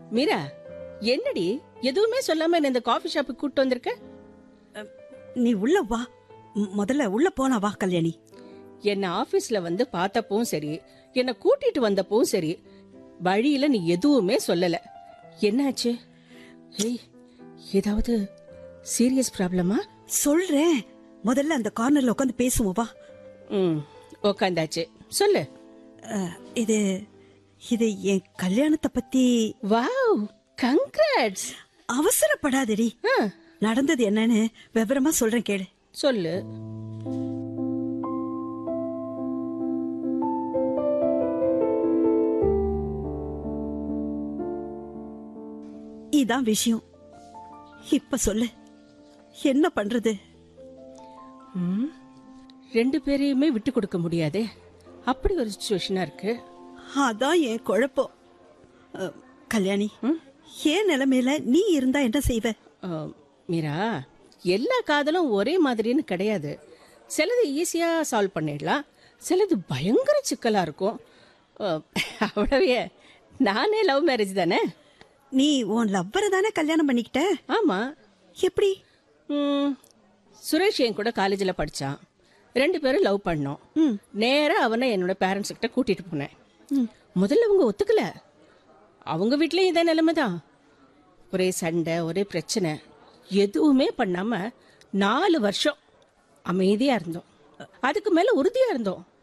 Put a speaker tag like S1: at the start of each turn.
S1: மீரா என்னடி எதுவுமே சொல்லாம என்ன இந்த காஃபி ஷாப்புக்கு கூட்டு வந்திருக்க
S2: நீ உள்ள வா ம், முதல்ல உள்ள போலாம் வா கல்யாணி
S1: என்ன ஆபீஸ்ல வந்து பார்த்தப்பவும் சரி என்ன கூட்டிட்டு வந்தப்பவும் சரி வழியில நீ எதுவுமே சொல்லல என்னாச்சு ஏய் ஏதாவது சீரியஸ் ப்ராப்ளமா
S2: சொல்றேன் முதல்ல அந்த கார்னர்ல உட்காந்து பேசுவோம் வா
S1: ம் உக்காந்தாச்சு சொல்லு
S2: அஹ், இது இது என் கல்யாணத்தை பத்தி
S1: வாவ் கங்க்ராட்ஸ்
S2: அவசரப்படாதடி நடந்தது என்னன்னு விவரமா சொல்றேன் கேளு
S1: சொல்லு
S2: இதான் விஷயம் இப்ப சொல்லு என்ன பண்றது
S1: ம் ரெண்டு பேரையுமே விட்டு கொடுக்க முடியாதே அப்படி ஒரு சுச்சுவேஷனா இருக்கு
S2: அதான் என் குழப்பம் அஹ், கல்யாணி ஏன் நிலைமையில நீ இருந்தா என்ன செய்வ
S1: அஹ், மீரா எல்லா காதலும் ஒரே மாதிரின்னு கிடையாது சிலது ஈஸியா சால்வ் பண்ணிடலாம் சிலது பயங்கர சிக்கலா இருக்கும் அஹ், அவ்வளவே நானே லவ் மேரேஜ் தானே
S2: நீ உன் லவ்வரை தானே கல்யாணம் பண்ணிக்கிட்ட
S1: ஆமா
S2: எப்படி
S1: ம், சுரேஷ் என் கூட காலேஜில் படிச்சான் ரெண்டு பேரும் லவ் பண்ணோம் நேரா அவனை என்னோட பேரண்ட்ஸ் கிட்ட கூட்டிட்டு போனேன் முதல்ல அவங்க ஒத்துக்கல அவங்க வீட்லயும் இதே நிலைமை தான் ஒரே சண்டை ஒரே பிரச்சனை எதுவுமே பண்ணாம நாலு வருஷம் அமைதியா இருந்தோம் அதுக்கு மேல உறுதியா இருந்தோம்